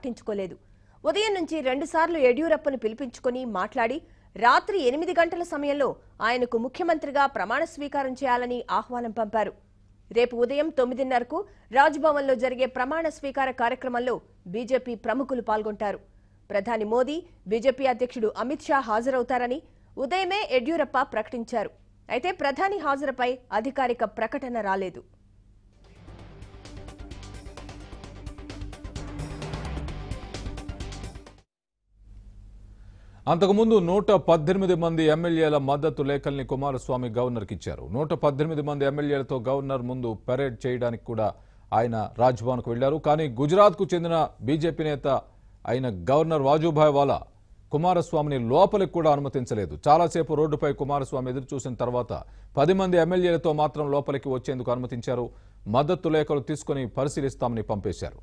పట్టించుకోలేదు ఉదయం నుంచి రెండుసార్లు యడ్యూరప్పను పిలిపించుకొని మాట్లాడి రాత్రి ఎనిమిది గంటల సమయంలో ఆయనకు ముఖ్యమంత్రిగా ప్రమాణ స్వీకారం చేయాలని ఆహ్వానం పంపారు రేపు ఉదయం తొమ్మిదిన్నరకు రాజ్భవన్లో జరిగే ప్రమాణ స్వీకార కార్యక్రమంలో బీజేపీ ప్రముఖులు పాల్గొంటారు ప్రధాని మోదీ బీజేపీ అధ్యక్షుడు అమిత్ షా హాజరవుతారని ఉదయమే యడ్యూరప్ప ప్రకటించారు అయితే ప్రధాని హాజరుపై అధికారిక ప్రకటన రాలేదు అంతకుముందు నూట పద్దెనిమిది మంది ఎమ్మెల్యేల మద్దతు లేఖల్ని కుమారస్వామి గవర్నర్కి ఇచ్చారు నూట పద్దెనిమిది మంది ఎమ్మెల్యేలతో గవర్నర్ ముందు పెరేడ్ చేయడానికి కూడా ఆయన రాజ్భవన్కు వెళ్లారు కానీ గుజరాత్కు చెందిన బీజేపీ నేత అయిన గవర్నర్ వాజుభాయ్ వాలా కుమారస్వామిని లోపలికి కూడా అనుమతించలేదు చాలాసేపు రోడ్డుపై కుమారస్వామి ఎదురు చూసిన తర్వాత పది మంది ఎమ్మెల్యేలతో మాత్రం లోపలికి వచ్చేందుకు అనుమతించారు మద్దతు లేఖలు తీసుకుని పరిశీలిస్తామని పంపేశారు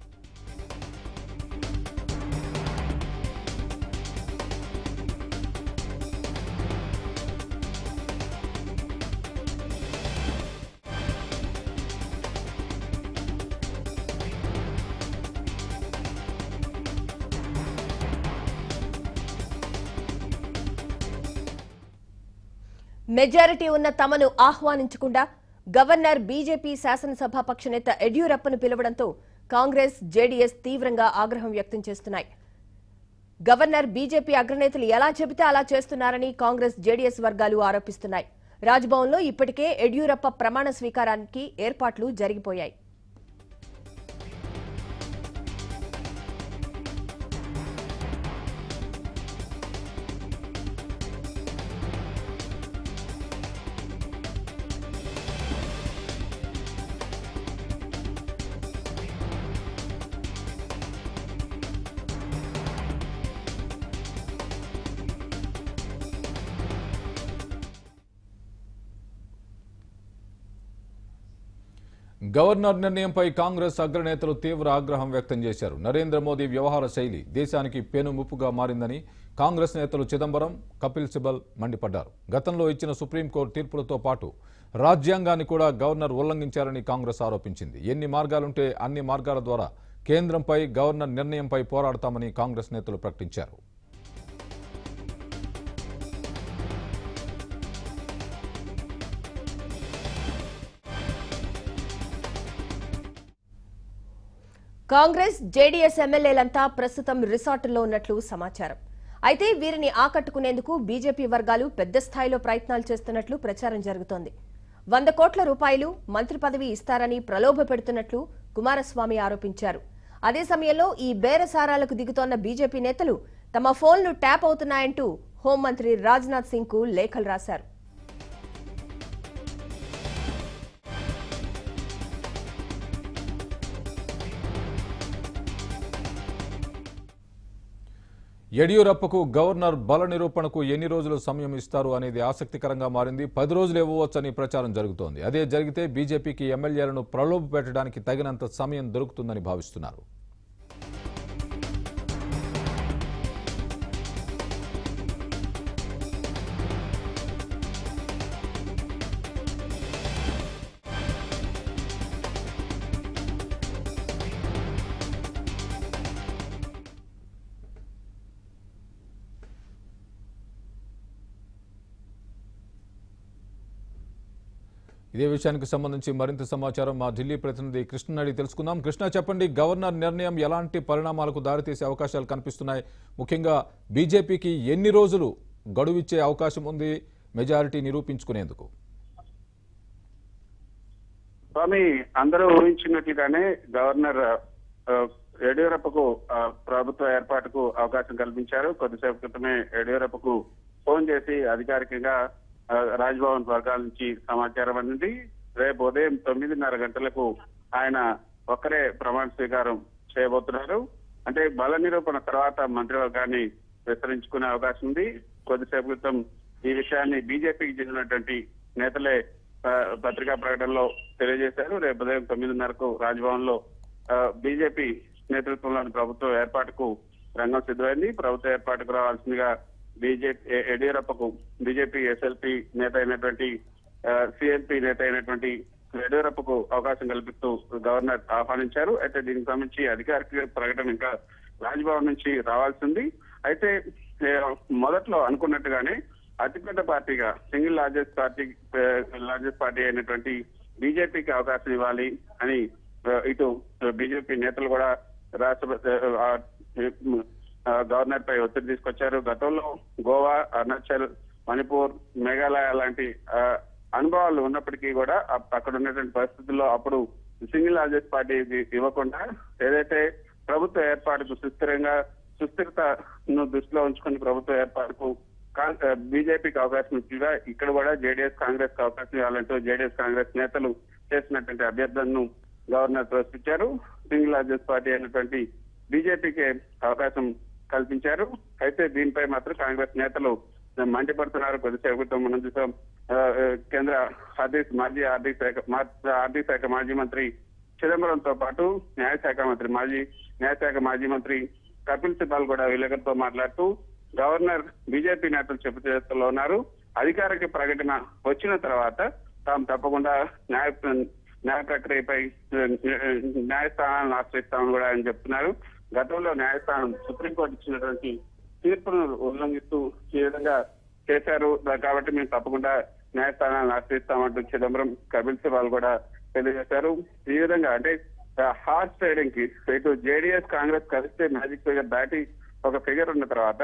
మెజారిటీ ఉన్న తమను ఆహ్వానించకుండా గవర్నర్ బీజేపీ శాసనసభాపక్ష నేత యడ్యూరప్పను పిలవడంతో కాంగ్రెస్ జేడీఎస్ తీవ్రంగా ఆగ్రహం వ్యక్తం చేస్తున్నాయి గవర్నర్ బీజేపీ అగ్రనేతలు ఎలా చెబితే అలా చేస్తున్నారని కాంగ్రెస్ జేడీఎస్ వర్గాలు ఆరోపిస్తున్నాయి రాజ్భవన్లో ఇప్పటికే యడ్యూరప్ప ప్రమాణ స్వీకారానికి ఏర్పాట్లు జరిగిపోయాయి గవర్నర్ నిర్ణయంపై కాంగ్రెస్ అగ్రనేతలు తీవ్ర ఆగ్రహం వ్యక్తం చేశారు నరేంద్ర మోదీ వ్యవహార శైలి దేశానికి పెను ముప్పుగా మారిందని కాంగ్రెస్ నేతలు చిదంబరం కపిల్ సిబల్ మండిపడ్డారు గతంలో ఇచ్చిన సుప్రీంకోర్టు తీర్పులతో పాటు రాజ్యాంగాన్ని కూడా గవర్నర్ ఉల్లంఘించారని కాంగ్రెస్ ఆరోపించింది ఎన్ని మార్గాలుంటే అన్ని మార్గాల ద్వారా కేంద్రంపై గవర్నర్ నిర్ణయంపై పోరాడతామని కాంగ్రెస్ నేతలు ప్రకటించారు కాంగ్రెస్ జేడీఎస్ ఎమ్మెల్యేలంతా ప్రస్తుతం రిసార్టుల్లో ఉన్నట్లు సమాచారం అయితే వీరిని ఆకట్టుకునేందుకు బీజేపీ వర్గాలు పెద్ద స్థాయిలో ప్రయత్నాలు చేస్తున్నట్లు ప్రచారం జరుగుతోంది వంద కోట్ల రూపాయలు మంత్రి పదవి ఇస్తారని ప్రలోభ పెడుతున్నట్లు కుమారస్వామి ఆరోపించారు అదే సమయంలో ఈ బేరసారాలకు దిగుతోన్న బీజేపీ నేతలు తమ ఫోన్లు ట్యాప్ అవుతున్నాయంటూ హోంమంత్రి రాజ్నాథ్ సింగ్ కు లేఖలు రాశారు యడియూరప్పకు గవర్నర్ బల నిరూపణకు ఎన్ని రోజులు సమయం ఇస్తారు అనేది ఆసక్తికరంగా మారింది పది రోజులు ఇవ్వవచ్చని ప్రచారం జరుగుతోంది అదే జరిగితే బీజేపీకి ఎమ్మెల్యేలను ప్రలోభ పెట్టడానికి తగినంత సమయం దొరుకుతుందని భావిస్తున్నారు ఇదే విషయానికి సంబంధించి మరింత సమాచారం మా ఢిల్లీ ప్రతినిధి కృష్ణ అడిగి తెలుసుకుందాం కృష్ణ చెప్పండి గవర్నర్ నిర్ణయం ఎలాంటి పరిణామాలకు దారితీసే అవకాశాలు కనిపిస్తున్నాయి ముఖ్యంగా బీజేపీకి ఎన్ని రోజులు గడువిచ్చే అవకాశం ఉంది మెజారిటీ నిరూపించుకునేందుకు స్వామి అందరూ ఊహించినట్లుగానే గవర్నర్ ఆ, యడియూరప్పకు ఆ, ప్రభుత్వ ఏర్పాటుకు అవకాశం కల్పించారు కొద్దిసేపు క్రితమే యడియూరప్పకు ఫోన్ చేసి అధికారికంగా ఆ, రాజ్భవన్ వర్గాల నుంచి సమాచారం అందింది రేపు ఉదయం తొమ్మిదిన్నర గంటలకు ఆయన ఒక్కరే ప్రమాణ స్వీకారం చేయబోతున్నారు అంటే బల నిరూపణ తర్వాత మంత్రివర్గాన్ని విస్తరించుకునే అవకాశం ఉంది కొద్దిసేపు క్రితం ఈ విషయాన్ని బీజేపీకి చెందినటువంటి నేతలే ఆ, పత్రికా ప్రకటనలో తెలియజేశారు రేపు ఉదయం తొమ్మిదిన్నరకు రాజ్భవన్ లో బీజేపీ నేతృత్వంలోని ప్రభుత్వం ఏర్పాటుకు రంగం సిద్ధమైంది ప్రభుత్వ ఏర్పాటుకు రావాల్సిందిగా బీజేపీ యడియూరప్పకు బీజేపీ ఎస్ఎల్పీ నేత అయినటువంటి సిఎల్పి నేత అయినటువంటి యడియూరప్పకు అవకాశం కల్పిస్తూ గవర్నర్ ఆహ్వానించారు అయితే దీనికి సంబంధించి అధికారిక ప్రకటన ఇంకా రాజ్భవన్ నుంచి రావాల్సింది అయితే ఏ, మొదట్లో అనుకున్నట్టుగానే అతిపెద్ద పార్టీగా single largest party largest party అయినటువంటి బీజేపీకి అవకాశం ఇవ్వాలి అని ఆ, ఇటు బీజేపీ నేతలు కూడా రాష్ట్రపతి ఆ, ఆ, గవర్నర్ పై ఒత్తిడి తీసుకొచ్చారు గతంలో గోవా అరుణాచల్ మణిపూర్ మేఘాలయ లాంటి ఆ, అనుభవాలు ఉన్నప్పటికీ కూడా అప్- అక్కడ ఉన్నటువంటి పరిస్థితుల్లో అప్పుడు సింగిల్ లార్జెస్ట్ పార్టీ ఇవ్వకుండా ఏదైతే ప్రభుత్వ ఏర్పాటుకు సుస్థిరంగా సుస్థిరతను దృష్టిలో ఉంచుకుని ప్రభుత్వ ఏర్పాటుకు బీజేపీకి అవకాశం ఇచ్చిగా ఇక్కడ కూడా జేడీఎస్ కాంగ్రెస్ కి అవకాశం ఇవ్వాలంటూ జేడీఎస్ కాంగ్రెస్ నేతలు చేసినటువంటి అభ్యర్థనను గవర్నర్ ప్రశ్నించారు సింగిల్ లార్జెస్ట్ పార్టీ అయినటువంటి బీజేపీకి అవకాశం కల్పించారు అయితే దీనిపై మాత్రం కాంగ్రెస్ నేతలు మండిపడుతున్నారు కొద్దిసేపు క్రితం మనం చూసాం ఆ, ఆ, కేంద్ర ఆర్థిక మాజీ ఆర్థిక శాఖ మా- ఆర్థిక శాఖ మాజీ మంత్రి చిదంబరంతో పాటు న్యాయశాఖ మంత్రి మాజీ న్యాయశాఖ మాజీ మంత్రి కపిల్ సిబాల్ కూడా విలేకరులతో మాట్లాడుతూ గవర్నర్ బీజేపీ నేతలు చెప్పు చేస్తుల్లో ఉన్నారు అధికారిక ప్రకటన వచ్చిన తర్వాత తాము తప్పకుండా న్యాయ న్యాయ ప్రక్రియపై ఆ, న్యాయస్థానాలను ఆశ్రయిస్తామని కూడా ఆయన చెప్తున్నారు గతంలో న్యాయస్థానం సుప్రీంకోర్టు ఇచ్చినటువంటి తీర్పును ఉల్లంఘిస్తూ ఈ విధంగా చేశారు దా- కాబట్టి మేము తప్పకుండా న్యాయస్థానాలను ఆశ్రయిస్తామంటూ చిదంబరం కపిల్ సిబాల్ కూడా తెలియజేశారు ఈ విధంగా అంటే హార్స్ ట్రేడింగ్ కి ఇటు జేడీఎస్ కాంగ్రెస్ కలిస్తే మ్యాజిక్ ఫిగర్ దాటి ఒక ఫిగర్ ఉన్న తర్వాత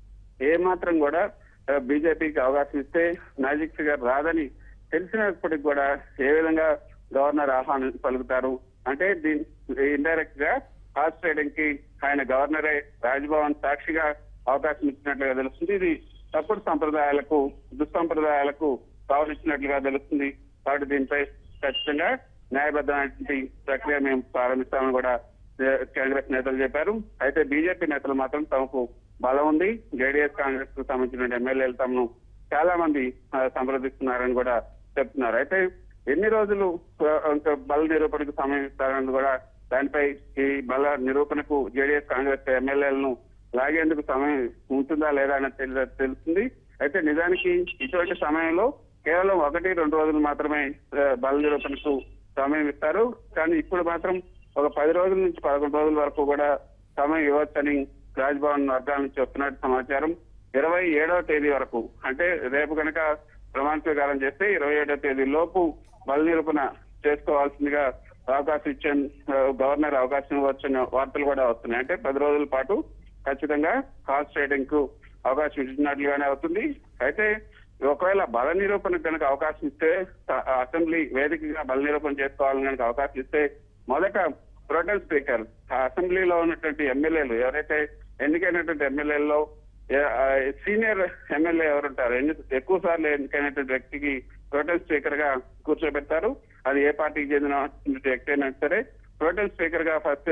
ఏ మాత్రం కూడా బీజేపీకి అవకాశం ఇస్తే మ్యాజిక్ ఫిగర్ రాదని తెలిసినప్పటికి కూడా ఏ విధంగా గవర్నర్ ఆహ్వానం పలుకుతారు అంటే దీని ఇండైరెక్ట్ గా హార్స్ ట్రేడింగ్ కి ఆయన గవర్నరే రాజ్భవన్ సాక్షిగా అవకాశం ఇచ్చినట్లుగా తెలుస్తుంది ఇది తప్పుడు సంప్రదాయాలకు దుస్సంప్రదాయాలకు తావునిచ్చినట్లుగా తెలుస్తుంది కాబట్టి దీనిపై ఖచ్చితంగా న్యాయబద్ధమైనటువంటి ప్రక్రియ మేము ప్రారంభిస్తామని కూడా ఏ, కాంగ్రెస్ నేతలు చెప్పారు అయితే బీజేపీ నేతలు మాత్రం తమకు బలం ఉంది జేడీఎస్ కాంగ్రెస్ కు సంబంధించిన ఎమ్మెల్యేలు తమను చాలా మంది ఆ, సంప్రదిస్తున్నారని కూడా చెప్తున్నారు అయితే ఎన్ని రోజులు ఆ, ఇంకా బల నిరూపణకు సమయం ఇస్తారని కూడా దానిపై ఈ బల నిరూపణకు జేడీఎస్ కాంగ్రెస్ ఎమ్మెల్యేలను లాగేందుకు సమయం ఉంటుందా లేదా అనేది తెలి- తెలుస్తుంది అయితే నిజానికి ఇటువంటి సమయంలో కేవలం ఒకటి రెండు రోజులు మాత్రమే ఆ, బల నిరూపణకు సమయం ఇస్తారు కానీ ఇప్పుడు మాత్రం ఒక పది రోజుల నుంచి పదకొండు రోజుల వరకు కూడా సమయం ఇవ్వచ్చని రాజ్భవన్ వర్గాల నుంచి వస్తున్నట్టు సమాచారం ఇరవై ఏడవ తేదీ వరకు అంటే రేపు కనుక ప్రమాణ స్వీకారం చేస్తే ఇరవై ఏడవ తేదీ లోపు బల నిరూపణ చేసుకోవాల్సిందిగా అవకాశం ఇచ్చే ఆ, గవర్నర్ అవకాశం ఇవ్వచ్చని వార్తలు కూడా వస్తున్నాయి అంటే పది రోజుల పాటు ఖచ్చితంగా హార్స్ ట్రేడింగ్ కు అవకాశం ఇచ్చినట్లుగానే అవుతుంది అయితే ఒకవేళ బల నిరూపణ కనుక అవకాశం ఇస్తే స- అసెంబ్లీ వేదికగా బల నిరూపణ చేసుకోవాలని కనుక అవకాశం ఇస్తే మొదట ప్రోటెం స్పీకర్ ఆ అసెంబ్లీలో ఉన్నటువంటి ఎమ్మెల్యేలు ఎవరైతే ఎన్నికైనటువంటి ఎమ్మెల్యేలలో సీనియర్ ఎమ్మెల్యే ఎవరుంటారు ఎన్ని ఎక్కువ సార్లు ఎన్నికైనటువంటి వ్యక్తికి ప్రోటెం స్పీకర్ గా కూర్చోబెడతారు అది ఏ పార్టీకి చెందిన వ్యక్తి అయినా సరే ప్రోటెం స్పీకర్ గా ఫస్ట్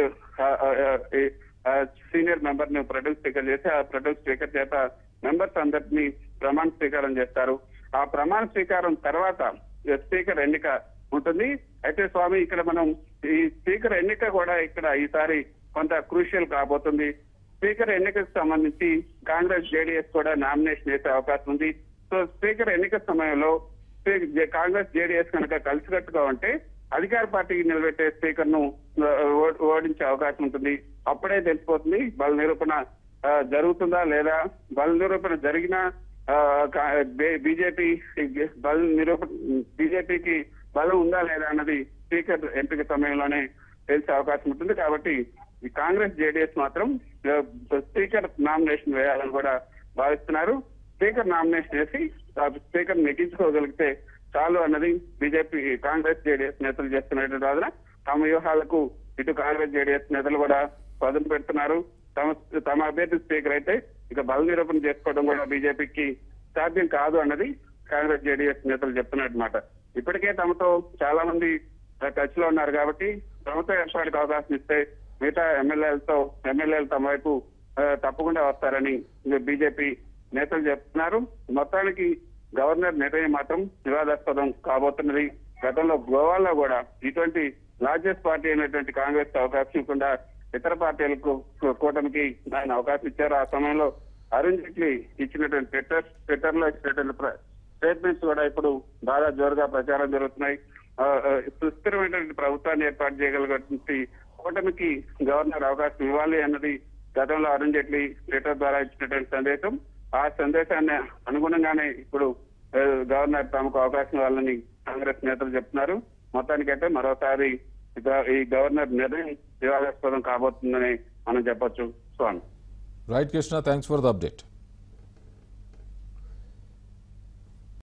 సీనియర్ మెంబర్ ని ప్రొటెం స్పీకర్ చేసి ఆ ప్రొటెం స్పీకర్ చేత మెంబర్స్ అందరినీ ప్రమాణ స్వీకారం చేస్తారు ఆ ప్రమాణ స్వీకారం తర్వాత స్పీకర్ ఎన్నిక ఉంటుంది అయితే స్వామి ఇక్కడ మనం ఈ స్పీకర్ ఎన్నిక కూడా ఇక్కడ ఈసారి కొంత క్రూషియల్ కాబోతుంది స్పీకర్ ఎన్నికకు సంబంధించి కాంగ్రెస్ జేడీఎస్ కూడా నామినేషన్ వేసే అవకాశం ఉంది సో స్పీకర్ ఎన్నిక సమయంలో స్పీ- జే- కాంగ్రెస్ జేడీఎస్ కనుక కలిసికట్టుగా ఉంటే అధికార పార్టీకి నిలబెట్టే స్పీకర్ ను ఓడించే అవకాశం ఉంటుంది అప్పుడే తెలిసిపోతుంది బల నిరూపణ ఆ, జరుగుతుందా లేదా బల నిరూపణ జరిగినా బీజేపీ బల నిరూపణ బీజేపీకి బలం ఉందా లేదా అన్నది స్పీకర్ ఎంపిక సమయంలోనే తెలిసే అవకాశం ఉంటుంది కాబట్టి ఈ కాంగ్రెస్ జేడీఎస్ మాత్రం ఆ, స్పీకర్ నామినేషన్ వేయాలని కూడా భావిస్తున్నారు స్పీకర్ నామినేషన్ వేసి ఆ స్పీకర్ నెగ్గించుకోగలిగితే చాలు అన్నది బీజేపీ కాంగ్రెస్ జేడీఎస్ నేతలు చేస్తున్నటువంటి వాదన తమ వ్యూహాలకు ఇటు కాంగ్రెస్ జేడీఎస్ నేతలు కూడా పదును పెడుతున్నారు తమ తమ అభ్యర్థి స్పీకర్ అయితే ఇక బల నిరూపణ చేసుకోవడం కూడా బీజేపీకి సాధ్యం కాదు అన్నది కాంగ్రెస్ జేడీఎస్ నేతలు చెప్తున్నమాట ఇప్పటికే తమతో చాలా మంది టచ్ లో ఉన్నారు కాబట్టి ప్రభుత్వ ఏర్పాటుకు అవకాశం ఇస్తే మిగతా ఎమ్మెల్యేలతో ఎమ్మెల్యేలు తమ వైపు ఆ, తప్పకుండా వస్తారని బీజేపీ నేతలు చెప్తున్నారు మొత్తానికి గవర్నర్ నిర్ణయం మాత్రం వివాదాస్పదం కాబోతున్నది గతంలో గోవాలో కూడా ఇటువంటి లార్జెస్ట్ పార్టీ అయినటువంటి కాంగ్రెస్ అవకాశం ఇవ్వకుండా ఇతర పార్టీలకు కూటమికి ఆయన అవకాశం ఇచ్చారు ఆ సమయంలో అరుణ్ జైట్లీ ఇచ్చినటువంటి ట్విట్టర్ ట్విట్టర్ లో ఇచ్చినటువంటి ప్ర- స్టేట్మెంట్స్ కూడా ఇప్పుడు బాగా జోరుగా ప్రచారం జరుగుతున్నాయి ఆ, ఆ, సుస్థిరమైనటువంటి ప్రభుత్వాన్ని ఏర్పాటు చేయగలిగినటువంటి కూటమికి గవర్నర్ అవకాశం ఇవ్వాలి అన్నది గతంలో అరుణ్ జైట్లీ ట్విట్టర్ ద్వారా ఇచ్చినటువంటి సందేశం ఆ సందేశాన్ని అనుగుణంగానే ఇప్పుడు ఆ, గవర్నర్ తమకు అవకాశం ఇవ్వాలని కాంగ్రెస్ నేతలు చెప్తున్నారు మొత్తానికైతే మరోసారి ఇక- ఈ గవర్నర్ నిర్ణయం వివాదాస్పదం కాబోతుందని మనం చెప్పొచ్చు Swami right Krishna thanks for the update